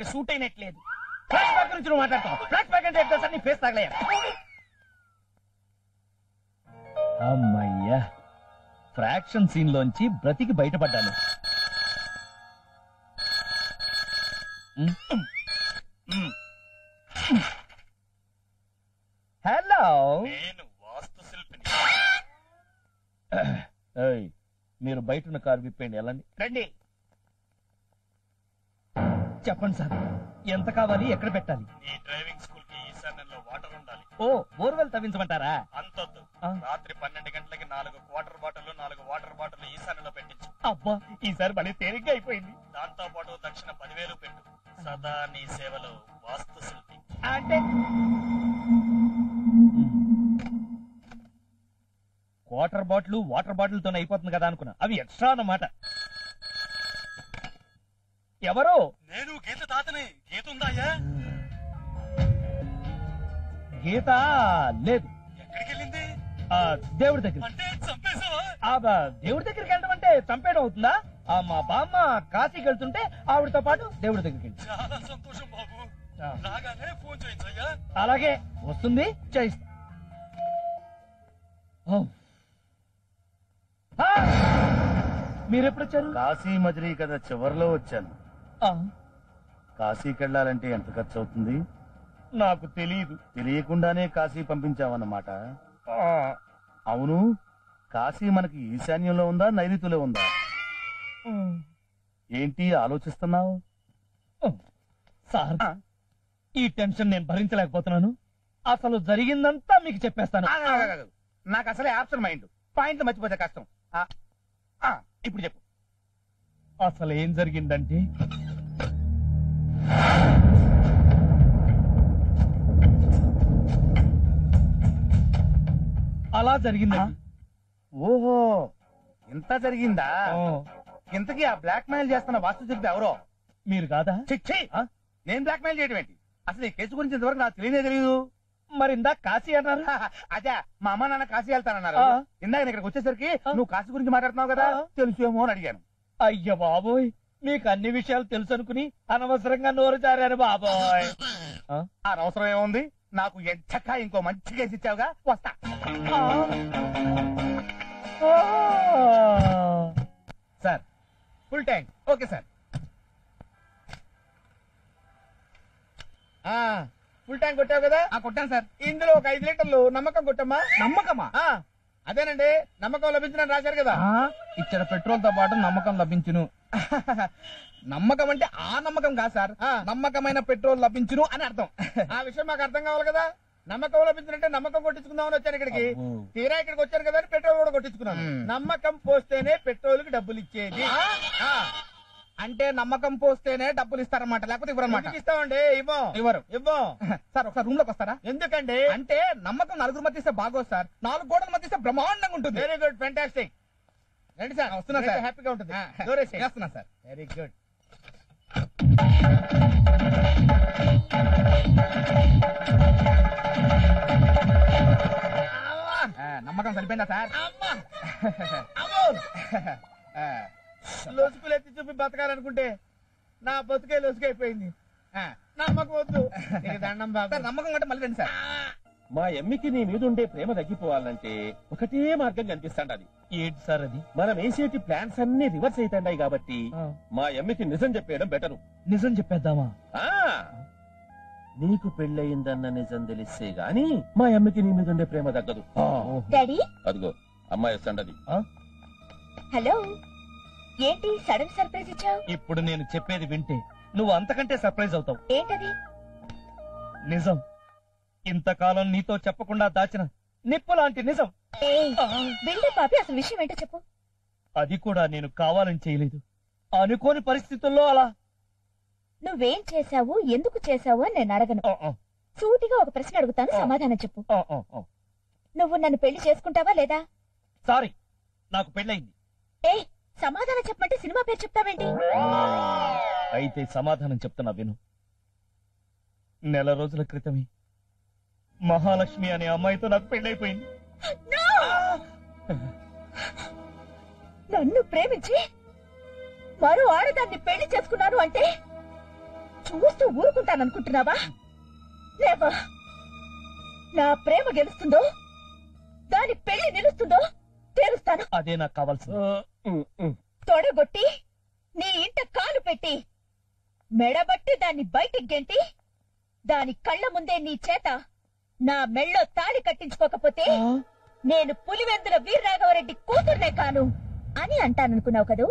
Suit అయినట్లేదు flash back గురించి నువ్వు మాట్లాడతావు ఫ్లాష్ బ్యాక్ అంటే ఎట్లా సార్ నీ ఫేస్ తగలయ్యా అమ్మయ్యా ఫ్రాక్షన్ సీన్ లోంచి బ్రతికి బయటపడ్డాను హలో నేను వాస్తు శిల్పిని ఏయ్, మీరు బయట ఉన్న కారు విప్పండి వెళ్ళండి రండి చెప్పండి సార్ ఎంత కావాలి ఎక్కడ పెట్టాలి ఈ డ్రైవింగ్ స్కూల్ కి ఈశాన్యంలో వాటర్ ఉండాలి ఓ బోర్వెల్ తవ్వించమంటారా అంతొద్దు ఆ. రాత్రి పన్నెండు గంటలకి నాలుగు వాటర్ బాటిల్ నాలుగు వాటర్ బాటిల్ ఈశాన్యంలో పెట్టించు అబ్బా ఈసారి మళ్ళీ తేలిగ్గా అయిపోయింది దాంతో పాటు దక్షిణ పదివేలు పెట్టు సదా నీ సేవలో వాస్తు శిల్పి అంటే వాటర్ బాటిల్ వాటర్ బాటిల్ తోనే అయిపోతుంది కదా అనుకున్నా అవి ఎక్స్ట్రా అన్నమాట ఎవరు నేను గీత తాతని గీత ఉందాయా గీత లేదు ఎక్కడికి వెళ్ళింది ఆ, దేవుడి దగ్గర అంటే చంపేశావా ఆ బ- దేవుడి దగ్గరికి వెళ్ళడం అంటే చంపేయడం అవుతుందా ఆ, మా బామ్మ కాశీకి వెళ్తుంటే ఆవిడతో పాటు దేవుడి దగ్గరికి వెళ్ళి చాలా సంతోషం బాబు రాగానే ఫోన్ చేయించయ్యా అలాగే వస్తుంది చేయిస్తా ఓ. ఆ! మీరెప్పుడు వచ్చారు కాశీ మజిలీ కదా చివరిలో వచ్చాను ఆ, కాశీకి వెళ్ళాలంటే ఎంత ఖర్చు అవుతుంది నాకు తెలియదు తెలియకుండానే కాశీ పంపించావన్నమాట అవును కాశీ మనకి ఈశాన్యంలో ఉందా నైరుతిలో ఉందా ఏంటి ఆలోచిస్తున్నావు సార్ ఈ టెన్షన్ నేను భరించలేకపోతున్నాను అసలు జరిగిందంతా మీకు చెప్పేస్తాను నాకు అసలే ఆప్షన్ మైండ్ పాయింట్ మర్చిపోతే కష్టం ఆ, ఆ, ఇప్పుడు చెప్పు అసలు ఏం జరిగిందంటే అలా జరిగిందండి ఓహో ఇంత జరిగిందా ఓ, ఇంతకీ ఆ బ్లాక్ మెయిల్ చేస్తున్న వాస్తు శిల్పి ఎవరో మీరు కాదా చిచ్చి నేను బ్లాక్ మెయిల్ చేయడం ఏంటి అసలు ఈ కేసు గురించి ఇంతవరకు నాకు తెలియదే తెలియదు మరి ఇందాక కాశీ అన్నారు అదే మా అమ్మ నాన్న కాశీ వెళ్తానన్నారు ఆ. ఇందాక నేను ఇక్కడికి వచ్చేసరికి ఆ. నువ్వు కాశీ గురించి మాట్లాడుతున్నావు కదా ఆ. తెలుసేమో అని అడిగాను అయ్య బాబోయ్ మీకు అన్ని విషయాలు తెలుసు అనుకుని అనవసరంగా నోరు జారాను బాబోయ్ ఆ? ఆ అవసరం ఏముంది నాకు ఎంచక్క ఇంకో మంచి కేసు ఇచ్చావుగా వస్తా sir full tank okay sir full tank కొట్టావు కదా ఆ కొట్టాను సార్ ఇందులో ఒక ఐదు లీటర్లు నమ్మకం కొట్టమ్మా నమ్మకమా ఆ, అదేనండి నమ్మకం లభించిన రాశారు కదా ఇచ్చిన పెట్రోల్ తో పాటు నమ్మకం లభించును నమ్మకం అంటే ఆ నమ్మకం కాదు సార్ ఆ. నమ్మకమైన పెట్రోల్ లభించును అని అర్థం ఆ విషయం మాకు అర్థం కావాలి కదా నమ్మకం లభించినట్టే నమ్మకం కొట్టించుకుందామని వచ్చాను ఇక్కడికి అబ్బో. తీరా ఇక్కడికి వచ్చాను కదా అని పెట్రోల్ కూడా కొట్టించుకున్నాను మ్. నమ్మకం పోస్తేనే పెట్రోల్ కి డబ్బులు ఇచ్చేది ఆ, అంటే నమ్మకం పోస్తేనే డబ్బులు ఇస్తారన్నమాట లేకపోతే ఇవ్వరన్నమాట ఎందుకు ఇస్తామండి ఇవ్వం ఇవ్వరు ఇవ్వం సార్ ఒకసారి రూమ్ లోకి వస్తారా ఎందుకండి అంటే నమ్మకం నలుగురు మధ్య ఇస్తే బాగోదు సార్ నాలుగు గోడల మధ్య ఇస్తే బ్రహ్మాండంగా ఉంటుంది వెరీ గుడ్ ఫెంటాస్టిక్ రండి సార్ వస్తున్నా సార్. హ్యాపీగా ఉంటుంది ఆ, దూరేసేయ్. చేస్తున్నా సార్ వెరీ గుడ్ ఆ, నమ్మకం సరిపోయిందా సార్ ఆ, లోసుకులు ఎత్తి చూపి బతకాలనుకుంటే నా బతుకే లోసుకైపోయింది ఆ. నమ్మకం వద్దు నీకు దండం బాబు సార్ నమ్మకం అంటే మళ్ళీ రండి సార్ మా ఎమ్మికి నీ మీద ఉండే ప్రేమ తగ్గిపోవాలంటే ఒకటే మార్గం కనిపిస్తాండది ఏంటి సార్ అది మనం వేసేటి ప్లాన్స్ అన్ని రివర్స్ అవుతాయి కాబట్టి ఆ, మా ఎమ్మికి నిజం చెప్పేయడం బెటరు నిజం చెప్పేద్దామా ఆ నీకు పెళ్ళయిందన్న నిజం తెలిస్తే గాని మా అమ్మకి నీ మీద ఉండే ప్రేమ తగ్గదు ఆ, డాడీ అదిగో అమ్మాయి వస్తాండది హలో ఏంటి సడన్ సర్ప్రైజ్ ఇచ్చావు ఇప్పుడు నేను చెప్పేది వింటే నువ్వు అంతకంటే సర్ప్రైజ్ అవుతావు ఏంటది నిజం ఇంతకాలం నీతో చెప్పకుండా దాచిన నిప్పు లాంటి నిజం ఏయ్, వింటే పాపి అసలు విషయం ఏంటో చెప్పు అది కూడా నేను కావాలని చేయలేదు అనుకోని పరిస్థితుల్లో అలా నువ్వేం చేశావు ఎందుకు చేశావు అని నేను అడగను ఆ, ఆ, సూటిగా ఒక ప్రశ్న అడుగుతాను ఆ. సమాధానం చెప్పు ఆ, ఆ, ఆ. నువ్వు నన్ను పెళ్లి చేసుకుంటావా లేదా సారీ నాకు పెళ్ళయింది ఏ సమాధానం చెప్పమంటే సినిమా పేరు చెప్తావేంటి అయితే సమాధానం చెప్తున్నా విను నెల రోజుల క్రితమే మహాలక్ష్మి అనే అమ్మాయితో నాకు పెళ్ళైపోయింది No! నన్ను ప్రేమించి మరో ఆడదాన్ని పెళ్లి చేసుకున్నాను అంటే చూస్తూ ఊరుకుంటాననుకుంటున్నావా లేవా నా ప్రేమ గెలుస్తుందో దాని పెళ్లి నిలుస్తుందో తేలుస్తాను అదే నాకు కావాల్సింది ఉమ్, ఉమ్. తొడగొట్టి నీ ఇంట కాలు పెట్టి మెడబట్టి దాన్ని బయటికి గెంటి దాని కళ్ళ ముందే నీ చేత నా మెళ్ళో తాళి కట్టించుకోకపోతే నేను పులివెందుల వీరరాఘవరెడ్డి కూతుర్నే కాను అని అంటాననుకున్నావు కదూ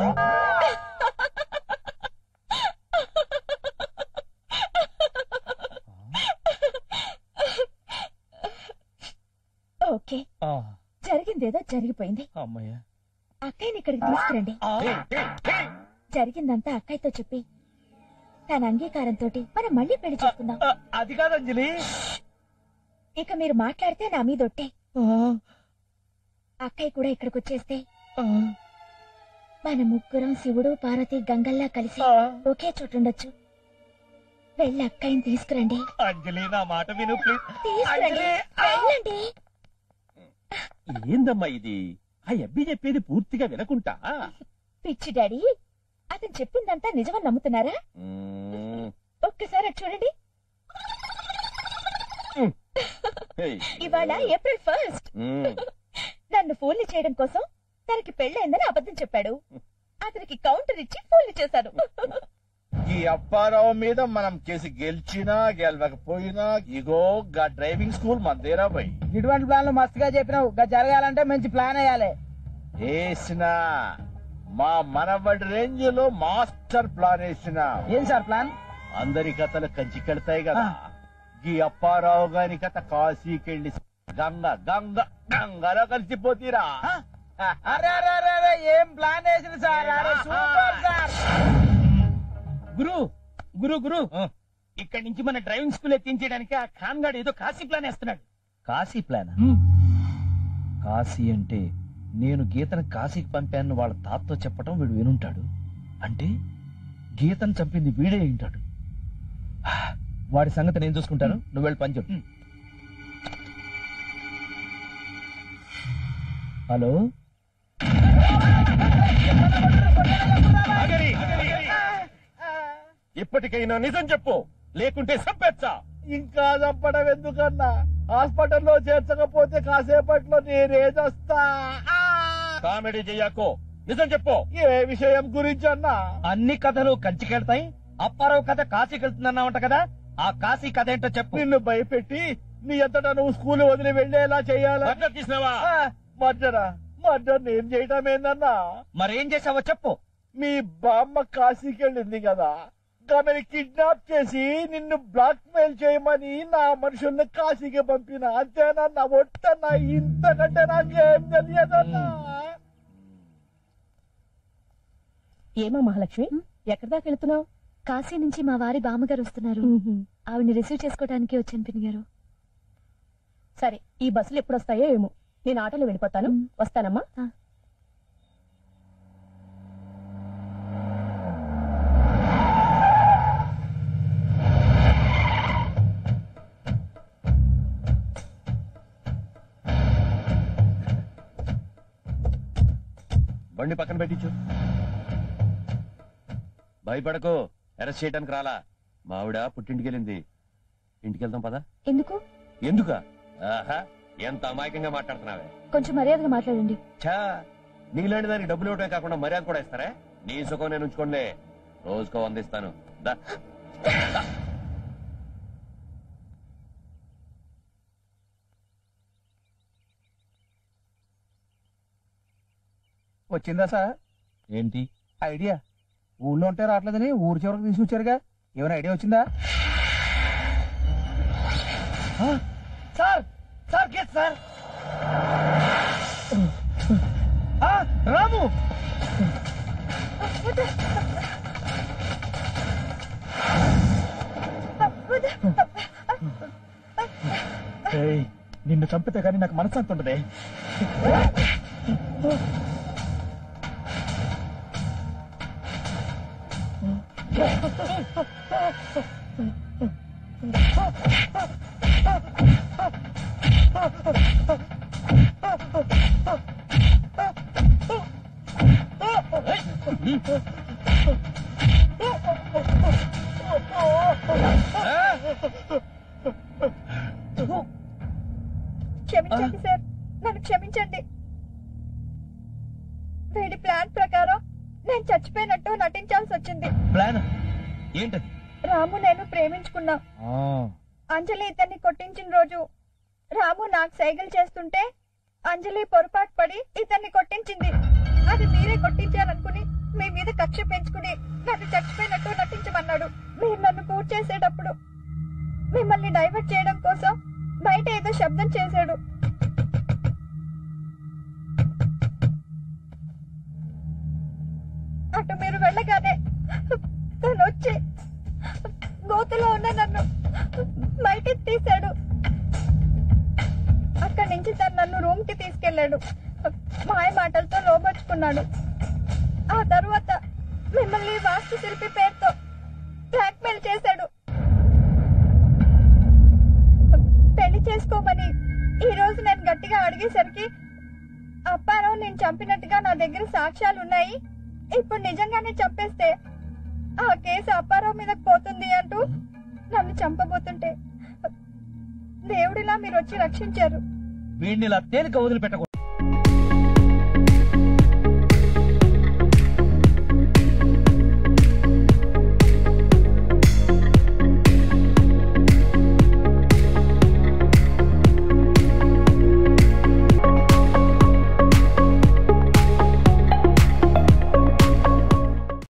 ఓకే ఆ, జరిగిందేదో జరిగిపోయింది అమ్మయ్య అక్కయ్యని ఇక్కడికి తీసుకురండి ఆ, జరిగిందంతా అక్కయ్యతో చెప్పి తన అంగీకారంతో మనం మళ్ళీ పెళ్లి చేసుకుందాం ఆ, అది కాదు అంజలి ఇక మీరు మాట్లాడితే నా మీద ఒట్టే ఆ, అక్కయ్య కూడా ఇక్కడికి వచ్చేస్తే ఆ, మన ముగ్గురం శివుడు పార్వతి గంగల్లా కలిసి ఆ. ఒకే చోటుండొచ్చు వెళ్ళి అక్కయ్యని తీసుకురండి అంజలి నా మాట విను ప్లీజ్ తీసుకురండి అంజలి వెళ్ళండి ఏందమ్మా ఇది ఆ అబ్బి చెప్పేది పూర్తిగా వినకుంటా పిచ్చి డాడీ అతను చెప్పిందంతా నిజమని నమ్ముతున్నారా ఉమ్, ఒక్కసారి అటు చూడండి ఏయ్, ఇవాళ ఏప్రిల్ ఫస్ట్ ఉమ్, నన్ను ఫోన్లు చేయడం కోసం తనకి పెళ్ళైందని అబద్ధం చెప్పాడు అతనికి కౌంటర్ ఇచ్చి ఫోన్లు చేశాను ఈ అప్పారావు మీద మనం కేసు గెలిచినా గెలవకపోయినా ఇగో గా డ్రైవింగ్ స్కూల్ మందేరా పోయి ఇటువంటి ప్లాన్లు మస్తుగా చెప్పినావు ఇంకా జరగాలంటే మంచి ప్లాన్ వేయాలి వేసిన మా మనబడి రేంజ్ లో మాస్టర్ ప్లాన్ వేసిన ఏం సార్ ప్లాన్ అందరి కథలు కంచి కడతాయి కదా ఈ అప్పారావు గాని కథ కాశీకెళ్ళి గంగ గంగ గంగలో కలిసిపోతీరా అరే అరే అరే అరే ఏం ప్లాన్ వేసింది సార్ అరే సూపర్ సార్ గురు గురు గురు ఇక్కడి నుంచి మన డ్రైవింగ్ స్కూల్ ఎత్తించడానికి ఆ ఖాన్ గాడు ఏదో కాశీ ప్లాన్ వేస్తున్నాడు కాశీ ప్లాన్ కాశీ అంటే నేను గీతను కాశీకి పంపాను వాళ్ళ తాతతో చెప్పటం వీడు వినుంటాడు అంటే గీతను చంపింది వీడే ఉంటాడు వాడి సంగతి నేను చూసుకుంటాను నువ్వు వెళ్ళి పని చెప్పు హలో ఇప్పటికైనా నిజం చెప్పు లేకుంటే సంపెచ్చా ఇంకా చంపడం ఎందుకన్నా హాస్పిటల్లో చేర్చకపోతే కాసేపట్లో నేనే చస్తా ఆ! కామెడీ చెయ్యాకో నిజం చెప్పు ఏ విషయం గురించి అన్నా అన్ని కథలు కంచికెళ్తాయి అప్పారావు కథ కాశీకి వెళ్తుందన్నావంట కదా ఆ కాశీ కథ ఏంటో చెప్పు నిన్ను భయపెట్టి నీ అంతటా నువ్వు స్కూల్ వదిలి వెళ్ళేలా చేయాలా మద్దతు తీసినావా మర్డరా మర్డర్ నేను చేయటం ఏందన్నా మరేం చేసావో చెప్పు మీ బామ్మ కాశీకి వెళ్ళింది కదా ఆమెను కిడ్నాప్ చేసి నిన్ను బ్లాక్ మెయిల్ చేయమని నా మనుషుల్ని కాశీకి పంపిన అంతేనన్నా ఒట్టన్నా ఇంతకంటే నాకేం తెలియదన్నా ఏమా మహాలక్ష్మి ఎక్కడి దాకా వెళ్తున్నావు కాశీ నుంచి మా వారి బామ్మగారు వస్తున్నారు ఆవిడని రిసీవ్ చేసుకోవడానికి వచ్చాను పిన్ని గారు సరే ఈ బస్సులు ఎప్పుడు వస్తాయో ఏమో నేను ఆటోలో వెళ్ళిపోతాను మ్. వస్తానమ్మా బండి పక్కన పెట్టించు భయపడకు అరెస్ట్ చేయడానికి రాలా మావిడ పుట్టింటికి వెళ్ళింది ఇంటికి వెళ్తాం పదా ఎందుకు ఎందుక ఆహా ఎంత అమాయకంగా మాట్లాడుతున్నావే కొంచెం మర్యాదగా మాట్లాడండి ఛా నీలాంటి దానికి డబ్బులు ఇవ్వటమే కాకుండా మర్యాద కూడా ఇస్తారా నీ సుఖం నేను ఉంచుకోండి రోజుకో వంద ఇస్తాను దా వచ్చిందా సార్ ఏంటి ఐడియా ఊళ్ళో ఉంటే రావట్లేదని ఊరు చివరికి తీసుకొచ్చారుగా ఏమైనా ఐడియా వచ్చిందా సార్ సార్ గెట్ సార్ ఆ, రాము ఏయ్, నిన్ను చంపితే కానీ నాకు మనశ్శాంతి ఉండదే క్షమించండి సార్ నన్ను క్షమించండి వీడి ప్లాన్ ప్రకారం నేను చచ్చిపోయినట్టు నటించాల్సి వచ్చింది ప్లాన్ ఏంటది రాము నేను ప్రేమించుకున్నా ఆ, అంజలి ఇతన్ని కొట్టించిన రోజు రాము నాకు సైకిల్ చేస్తుంటే అంజలి పొరపాటు పడి ఇతన్ని కొట్టించింది అది మీరే కొట్టించారనుకుని మీ మీద కక్ష పెంచుకుని నన్ను చచ్చిపోయినట్టు నటించమన్నాడు మీరు నన్ను పూర్తి చేసేటప్పుడు మిమ్మల్ని డైవర్ట్ చేయడం కోసం బయట ఏదో శబ్దం చేశాడు అటు మీరు వెళ్ళగానే తను వచ్చి గోతులో ఉన్న నన్ను బయటికి తీశాడు అక్కడి నుంచి తను నన్ను రూమ్ కి తీసుకెళ్లాడు మాయ మాటలతో లోపరుచుకున్నాడు ఆ తరువాత మిమ్మల్ని వాస్తు శిల్పి పేరుతో బ్లాక్మెయిల్ చేశాడు పెళ్లి చేసుకోమని ఈ రోజు నేను గట్టిగా అడిగేసరికి అప్పారావు నేను చంపినట్టుగా నా దగ్గర సాక్ష్యాలు ఉన్నాయి ఇప్పుడు నిజంగానే చంపేస్తే ఆ కేసు అప్పారావు మీద పోతుంది అంటూ నన్ను చంపబోతుంటే దేవుడిలా మీరు వచ్చి రక్షించారు వీడిని ఇలా తేలిక వదిలిపెట్టకూడదు